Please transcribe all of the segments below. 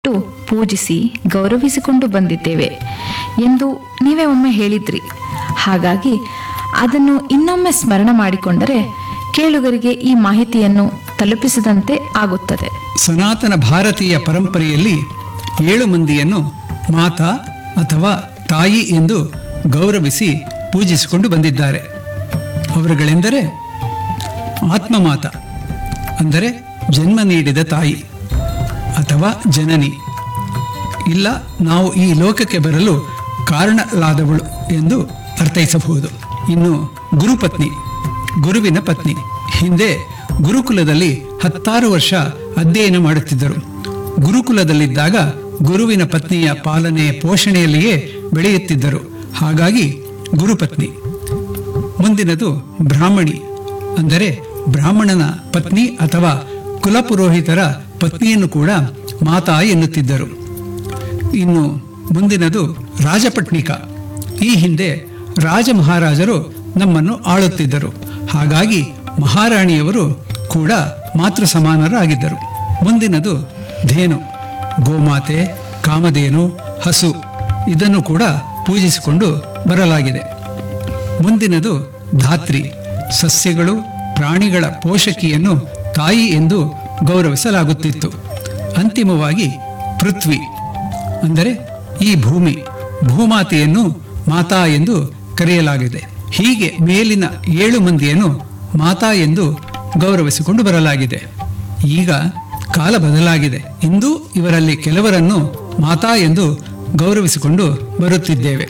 ಇಟ್ಟು ಪೂಜಿಸಿ ಗೌರವಿಸಿಕೊಂಡು ಬಂದಿದ್ದೇವೆ ಎಂದು ನೀವೇ ಒಮ್ಮೆ ಹೇಳಿದ್ರಿ ಹಾಗಾಗಿ ಅದನ್ನು ಇನ್ನೊಮ್ಮೆ ಸ್ಮರಣ ಮಾಡಿಕೊಂಡರೆ ಕೇಳುಗರಿಗೆ ಈ ಮಾಹಿತಿಯನ್ನು ತಲುಪಿಸಿದಂತೆ ಆಗುತ್ತದೆ ಸನಾತನ ಭಾರತೀಯ ಪರಂಪರೆಯಲ್ಲಿ ಏಳು ಮಂದಿಯನ್ನು ಮಾತಾ ಅಥವಾ ತಾಯಿ ಎಂದು ಗೌರವಿಸಿ ಪೂಜಿಸಿಕೊಂಡು ಬಂದಿದ್ದಾರೆ ಅವರುಗಳೆಂದರೆ ಆತ್ಮಮಾತ ಅಂದರೆ ಜನ್ಮ ನೀಡಿದ ತಾಯಿ ಅಥವಾ ಜನನಿ ಇಲ್ಲ ನಾವು ಈ ಲೋಕಕ್ಕೆ ಬರಲು ಕಾರಣಲಾದವಳು ಎಂದು ಅರ್ಥೈಸಬಹುದು ಇನ್ನು ಗುರುಪತ್ನಿ ಗುರುವಿನ ಪತ್ನಿ ಹಿಂದೆ ಗುರುಕುಲದಲ್ಲಿ ಹತ್ತಾರು ವರ್ಷ ಅಧ್ಯಯನ ಮಾಡುತ್ತಿದ್ದರು ಗುರುಕುಲದಲ್ಲಿದ್ದಾಗ ಗುರುವಿನ ಪತ್ನಿಯ ಪಾಲನೆ ಪೋಷಣೆಯಲ್ಲಿಯೇ ಬೆಳೆಯುತ್ತಿದ್ದರು ಹಾಗಾಗಿ ಗುರುಪತ್ನಿ ಮುಂದಿನದು ಬ್ರಾಹ್ಮಣಿ ಅಂದರೆ ಬ್ರಾಹ್ಮಣನ ಪತ್ನಿ ಅಥವಾ ಕುಲಪುರೋಹಿತರ ಪತ್ನಿಯನ್ನು ಕೂಡ ಮಾತಾ ಎನ್ನುತ್ತಿದ್ದರು ಇನ್ನು ಮುಂದಿನದು ರಾಜಪಟ್ನಿಕ ಈ ಹಿಂದೆ ರಾಜ ಮಹಾರಾಜರು ನಮ್ಮನ್ನು ಆಳುತ್ತಿದ್ದರು ಹಾಗಾಗಿ ಮಹಾರಾಣಿಯವರು ಕೂಡ ಮಾತೃ ಸಮಾನರಾಗಿದ್ದರು ಮುಂದಿನದು ಧೇನು ಗೋಮಾತೆ ಕಾಮಧೇನು ಹಸು ಇದನ್ನು ಕೂಡ ಪೂಜಿಸಿಕೊಂಡು ಬರಲಾಗಿದೆ ಮುಂದಿನದು ಧಾತ್ರಿ ಸಸ್ಯಗಳು ಪ್ರಾಣಿಗಳ ಪೋಷಕಿಯನ್ನು ತಾಯಿ ಎಂದು ಗೌರವಿಸಲಾಗುತ್ತಿತ್ತು ಅಂತಿಮವಾಗಿ ಪೃಥ್ವಿ ಅಂದರೆ ಈ ಭೂಮಿ ಭೂಮಾತೆಯನ್ನು ಮಾತಾ ಎಂದು ಕರೆಯಲಾಗಿದೆ ಹೀಗೆ ಮೇಲಿನ ಏಳು ಮಂದಿಯನ್ನು ಮಾತಾ ಎಂದು ಗೌರವಿಸಿಕೊಂಡು ಬರಲಾಗಿದೆ ಈಗ ಕಾಲ ಬದಲಾಗಿದೆ ಇಂದು ಇವರಲ್ಲಿ ಕೆಲವರನ್ನು ಮಾತಾ ಎಂದು ಗೌರವಿಸಿಕೊಂಡು ಬರುತ್ತಿದ್ದೇವೆ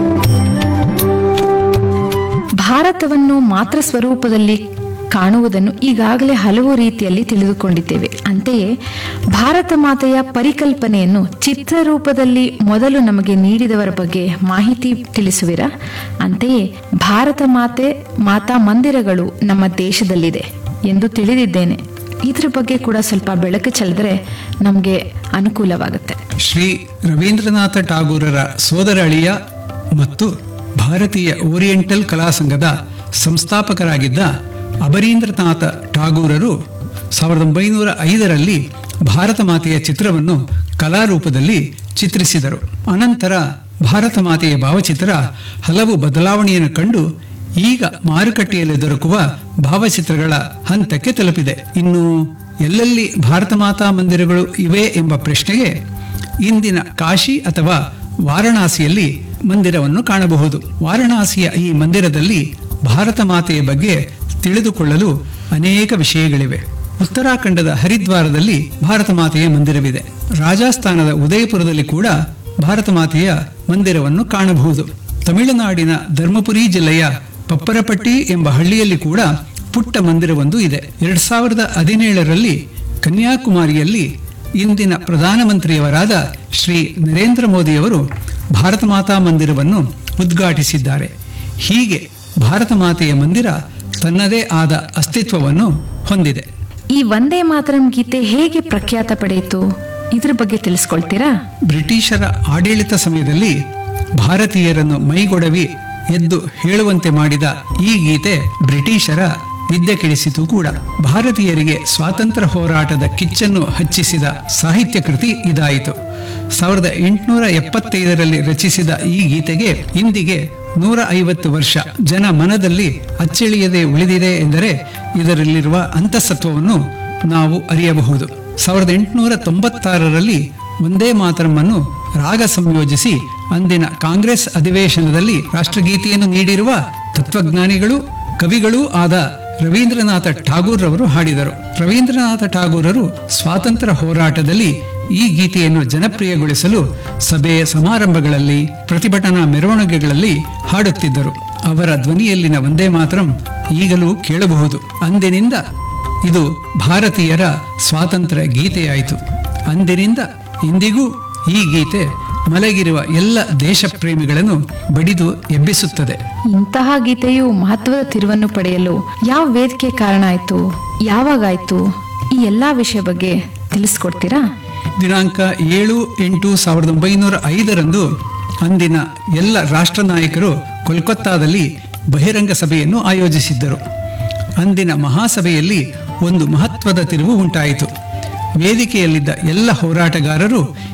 ಭಾರತವನ್ನು ಮಾತ್ರ ಸ್ವರೂಪದಲ್ಲಿ ಕಾಣುವುದನ್ನು ಈಗಾಗಲೇ ಹಲವು ರೀತಿಯಲ್ಲಿ ತಿಳಿದುಕೊಂಡಿದ್ದೇವೆ ಅಂತೆಯೇ ಭಾರತ ಮಾತೆಯ ಪರಿಕಲ್ಪನೆಯನ್ನು ಚಿತ್ರರೂಪದಲ್ಲಿ ಮೊದಲು ನಮಗೆ ನೀಡಿದವರ ಬಗ್ಗೆ ಮಾಹಿತಿ ತಿಳಿಸುವಿರಾ ಅಂತೆಯೇ ಭಾರತ ಮಾತೆ ಮಾತಾ ಮಂದಿರಗಳು ನಮ್ಮ ದೇಶದಲ್ಲಿದೆ ಎಂದು ತಿಳಿದಿದ್ದೇನೆ ಇದ್ರ ಬಗ್ಗೆ ಕೂಡ ಸ್ವಲ್ಪ ಬೆಳಕು ಚೆಲ್ಲಿದ್ರೆ ನಮಗೆ ಅನುಕೂಲವಾಗುತ್ತೆ ಶ್ರೀ ರವೀಂದ್ರನಾಥ ಟಾಗೂರರ ಸೋದರ ಅಳಿಯ ಮತ್ತು ಭಾರತೀಯ ಓರಿಯೆಂಟಲ್ ಕಲಾಸಂಘದ ಸಂಸ್ಥಾಪಕರಾಗಿದ್ದ ಅಬರೀಂದ್ರನಾಥ ಟಾಗೂರರು ಸಾವಿರದ ಒಂಬೈನೂರ ಐದರಲ್ಲಿ ಭಾರತ ಮಾತೆಯ ಚಿತ್ರವನ್ನು ಕಲಾರೂಪದಲ್ಲಿ ಚಿತ್ರಿಸಿದರು ಅನಂತರ ಭಾರತ ಮಾತೆಯ ಭಾವಚಿತ್ರ ಹಲವು ಬದಲಾವಣೆಯನ್ನು ಕಂಡು ಈಗ ಮಾರುಕಟ್ಟೆಯಲ್ಲಿ ದೊರಕುವ ಭಾವಚಿತ್ರಗಳ ಹಂತಕ್ಕೆ ತಲುಪಿದೆ ಇನ್ನು ಎಲ್ಲೆಲ್ಲಿ ಭಾರತ ಮಾತಾ ಮಂದಿರಗಳು ಇವೆ ಎಂಬ ಪ್ರಶ್ನೆಗೆ ಇಂದಿನ ಕಾಶಿ ಅಥವಾ ವಾರಣಾಸಿಯಲ್ಲಿ ಮಂದಿರವನ್ನು ಕಾಣಬಹುದು ವಾರಣಾಸಿಯ ಈ ಮಂದಿರದಲ್ಲಿ ಭಾರತ ಮಾತೆಯ ಬಗ್ಗೆ ತಿಳಿದುಕೊಳ್ಳಲು ಅನೇಕ ವಿಷಯಗಳಿವೆ ಉತ್ತರಾಖಂಡದ ಹರಿದ್ವಾರದಲ್ಲಿ ಭಾರತ ಮಾತೆಯ ಮಂದಿರವಿದೆ ರಾಜಸ್ಥಾನದ ಉದಯಪುರದಲ್ಲಿ ಕೂಡ ಭಾರತ ಮಾತೆಯ ಮಂದಿರವನ್ನು ಕಾಣಬಹುದು ತಮಿಳುನಾಡಿನ ಧರ್ಮಪುರಿ ಜಿಲ್ಲೆಯ ಪಪ್ಪರಪಟ್ಟಿ ಎಂಬ ಹಳ್ಳಿಯಲ್ಲಿ ಕೂಡ ಪುಟ್ಟ ಮಂದಿರವೊಂದು ಇದೆ ಎರಡ್ ಸಾವಿರದ ಹದಿನೇಳರಲ್ಲಿ ಕನ್ಯಾಕುಮಾರಿಯಲ್ಲಿ ಇಂದಿನ ಪ್ರಧಾನಮಂತ್ರಿಯವರಾದ ಶ್ರೀ ನರೇಂದ್ರ ಮೋದಿಯವರು ಭಾರತ ಮಾತಾ ಮಂದಿರವನ್ನು ಉದ್ಘಾಟಿಸಿದ್ದಾರೆ ಹೀಗೆ ಭಾರತ ಮಾತೆಯ ಮಂದಿರ ತನ್ನದೇ ಆದ ಅಸ್ತಿತ್ವವನ್ನು ಹೊಂದಿದೆ ಈ ವಂದೇ ಮಾತರಂ ಗೀತೆ ಹೇಗೆ ಪ್ರಖ್ಯಾತ ಪಡೆಯಿತು ಇದ್ರ ಬಗ್ಗೆ ತಿಳಿಸ್ಕೊಳ್ತೀರಾ ಬ್ರಿಟಿಷರ ಆಡಳಿತ ಸಮಯದಲ್ಲಿ ಭಾರತೀಯರನ್ನು ಮೈಗೊಡವಿ ಎದ್ದು ಹೇಳುವಂತೆ ಮಾಡಿದ ಈ ಗೀತೆ ಬ್ರಿಟಿಷರ ನಿದ್ದೆ ಕೆಡಿಸಿತು ಕೂಡ ಭಾರತೀಯರಿಗೆ ಸ್ವಾತಂತ್ರ್ಯ ಹೋರಾಟದ ಕಿಚ್ಚನ್ನು ಹಚ್ಚಿಸಿದ ಸಾಹಿತ್ಯ ಕೃತಿ ಇದಾಯಿತು ಸಾವಿರದ ಎಂಟುನೂರ ಎಪ್ಪತ್ತೈದರಲ್ಲಿ ರಚಿಸಿದ ಈ ಗೀತೆಗೆ ಇಂದಿಗೆ ನೂರ ಐವತ್ತು ವರ್ಷ ಜನ ಮನದಲ್ಲಿ ಅಚ್ಚಳಿಯದೆ ಉಳಿದಿದೆ ಎಂದರೆ ಇದರಲ್ಲಿರುವ ಅಂತಸತ್ವವನ್ನು ನಾವು ಅರಿಯಬಹುದು ಸಾವಿರದ ಎಂಟುನೂರ ತೊಂಬತ್ತಾರರಲ್ಲಿ ಒಂದೇ ಮಾತರಮ್ಮನ್ನು ರಾಗ ಸಂಯೋಜಿಸಿ ಅಂದಿನ ಕಾಂಗ್ರೆಸ್ ಅಧಿವೇಶನದಲ್ಲಿ ರಾಷ್ಟ್ರಗೀತೆಯನ್ನು ನೀಡಿರುವ ತತ್ವಜ್ಞಾನಿಗಳು ಕವಿಗಳೂ ಆದ ರವೀಂದ್ರನಾಥ ಠಾಗೂರ್ ರವರು ಹಾಡಿದರು ರವೀಂದ್ರನಾಥ ಠಾಗೂರರು ಸ್ವಾತಂತ್ರ್ಯ ಹೋರಾಟದಲ್ಲಿ ಈ ಗೀತೆಯನ್ನು ಜನಪ್ರಿಯಗೊಳಿಸಲು ಸಭೆ ಸಮಾರಂಭಗಳಲ್ಲಿ ಪ್ರತಿಭಟನಾ ಮೆರವಣಿಗೆಗಳಲ್ಲಿ ಹಾಡುತ್ತಿದ್ದರು ಅವರ ಧ್ವನಿಯಲ್ಲಿನ ಒಂದೇ ಮಾತರಂ ಈಗಲೂ ಕೇಳಬಹುದು ಅಂದಿನಿಂದ ಇದು ಭಾರತೀಯರ ಸ್ವಾತಂತ್ರ್ಯ ಗೀತೆಯಾಯಿತು ಅಂದಿನಿಂದ ಇಂದಿಗೂ ಈ ಗೀತೆ ಮಲಗಿರುವ ಎಲ್ಲ ದೇಶ ಪ್ರೇಮಿಗಳನ್ನು ಬಡಿದು ಎಬ್ಬಿಸುತ್ತದೆ ಇಂತಹ ಗೀತೆಯು ಮಹತ್ವದ ತಿರುವನ್ನು ಪಡೆಯಲು ಯಾವ ವೇದಿಕೆ ಕಾರಣ ಆಯ್ತು ಯಾವಾಗಾಯ್ತು ಈ ಎಲ್ಲಾ ವಿಷಯ ಬಗ್ಗೆ ತಿಳಿಸ್ಕೊಡ್ತೀರಾ ದಿನಾಂಕ ಏಳು ಎಂಟು ಸಾವಿರದ ಒಂಬೈನೂರ ಐದರಂದು ಅಂದಿನ ಎಲ್ಲ ರಾಷ್ಟ್ರ ನಾಯಕರು ಕೋಲ್ಕತ್ತಾದಲ್ಲಿ ಬಹಿರಂಗ ಸಭೆಯನ್ನು ಆಯೋಜಿಸಿದ್ದರು ಅಂದಿನ ಮಹಾಸಭೆಯಲ್ಲಿ ಒಂದು ಮಹತ್ವದ ತಿರುವು ಉಂಟಾಯಿತು ವೇದಿಕೆಯಲ್ಲಿದ್ದ ಎಲ್ಲ ಹೋರಾಟಗಾರರು